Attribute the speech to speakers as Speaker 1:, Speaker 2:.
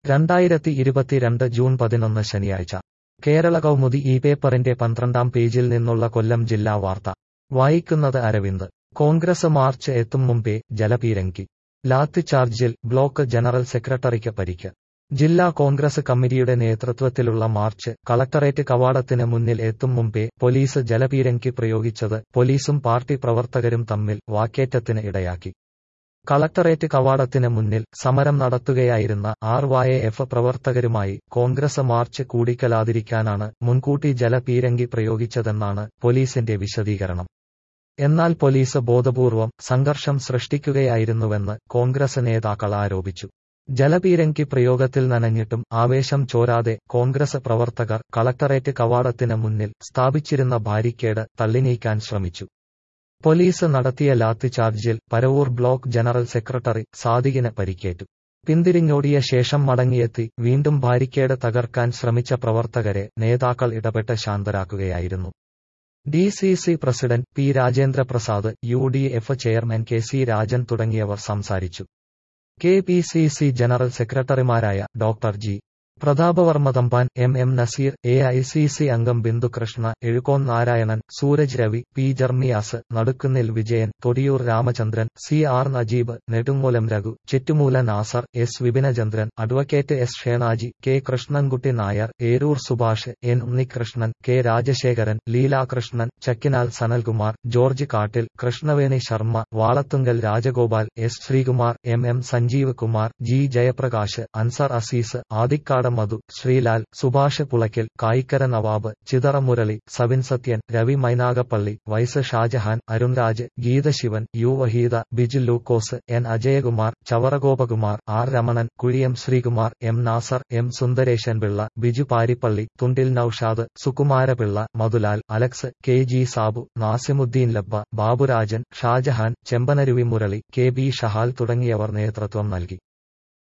Speaker 1: രണ്ടായിരത്തി ഇരുപത്തിരണ്ട് ജൂൺ പതിനൊന്ന് ശനിയാഴ്ച കേരള കൗമുദി ഈ പേപ്പറിന്റെ പന്ത്രണ്ടാം പേജിൽ നിന്നുള്ള കൊല്ലം ജില്ലാ വാർത്ത വായിക്കുന്നത് അരവിന്ദ് കോൺഗ്രസ് മാർച്ച് എത്തും മുമ്പേ ജലപീരങ്കി ലാത്തിചാർജിൽ ബ്ലോക്ക് ജനറൽ സെക്രട്ടറിക്ക് പരിക്ക് ജില്ലാ കോൺഗ്രസ് കമ്മിറ്റിയുടെ നേതൃത്വത്തിലുള്ള മാർച്ച് കളക്ടറേറ്റ് കവാടത്തിന് മുന്നിൽ എത്തും മുമ്പേ പോലീസ് ജലപീരങ്കി പ്രയോഗിച്ചത് പോലീസും പാർട്ടി പ്രവർത്തകരും തമ്മിൽ വാക്കേറ്റത്തിന് ഇടയാക്കി കളക്ടറേറ്റ് കവാടത്തിന് മുന്നിൽ സമരം നടത്തുകയായിരുന്ന ആർ വായ എഫ് പ്രവർത്തകരുമായി കോൺഗ്രസ് മാർച്ച് കൂടിക്കലാതിരിക്കാനാണ് മുൻകൂട്ടി ജലപീരങ്കി പ്രയോഗിച്ചതെന്നാണ് പോലീസിന്റെ വിശദീകരണം എന്നാൽ പോലീസ് ബോധപൂർവം സംഘർഷം സൃഷ്ടിക്കുകയായിരുന്നുവെന്ന് കോൺഗ്രസ് നേതാക്കൾ ആരോപിച്ചു ജലപീരങ്കി പ്രയോഗത്തിൽ നനഞ്ഞിട്ടും ആവേശം ചോരാതെ കോൺഗ്രസ് പ്രവർത്തകർ കളക്ടറേറ്റ് കവാടത്തിന് മുന്നിൽ സ്ഥാപിച്ചിരുന്ന ബാരിക്കേഡ് തള്ളിനീക്കാൻ ശ്രമിച്ചു പോലീസ് നടത്തിയ ലാത്തിചാർജിൽ പരവൂർ ബ്ലോക്ക് ജനറൽ സെക്രട്ടറി സാദിഖിന് പരിക്കേറ്റു പിന്തിരിഞ്ഞോടിയ ശേഷം മടങ്ങിയെത്തി വീണ്ടും ബാരിക്കേഡ് തകർക്കാൻ ശ്രമിച്ച പ്രവർത്തകരെ നേതാക്കൾ ഇടപെട്ട് ശാന്തരാക്കുകയായിരുന്നു D C C president P Rajendra Prasad U D F chairman K C Rajan തുടങ്ങിയവർ സംസാരിച്ചു K P C C general സെക്രട്ടറിമാരായ doctor G Prathapavarma Thampan M M Naseer A I C C അംഗം Bindukrishna Ezhukone Narayanan Sooraj Ravi P Jermiyas Nadukkunnil Vijayan Thodiyoor Ramachandran C R Najeeb Nedungolam Raghu Chettumoola Nasar S Vipinachandran advocate S Shenaji K Krishnankutty Nair Eroor Subhash N Unnikrishnan K Rajasekharan Leelakrishnan Chakkinal Sanalkumar George Kattil Krishnaveni Sharma Valathungal Rajagopal S Sreekumar M M Sanjeev Kumar G Jayaprakash Ansar Azeez Adikkad Madhu Sreelal Subhash Pulaykkal Kayikkara Nawab Chithara Murali Savin Sathyan Ravi Mynagappally vice Shajahan Arunraj Geethashivan U Waheeda Biju Lukose N Ajayakumar Chavaragopakumar R Ramanan Kuzhiyam Sreekumar M Nasar M Sundaresan Pillai Biju Parippally Thundil Noushad Sukumarapillai Madhulal Alex K G Sabu Nasimuddin Labba Baburajan Shajahan Chempanaruvi Murali K B Shahal തുടങ്ങിയവർ നേതൃത്വം നൽകി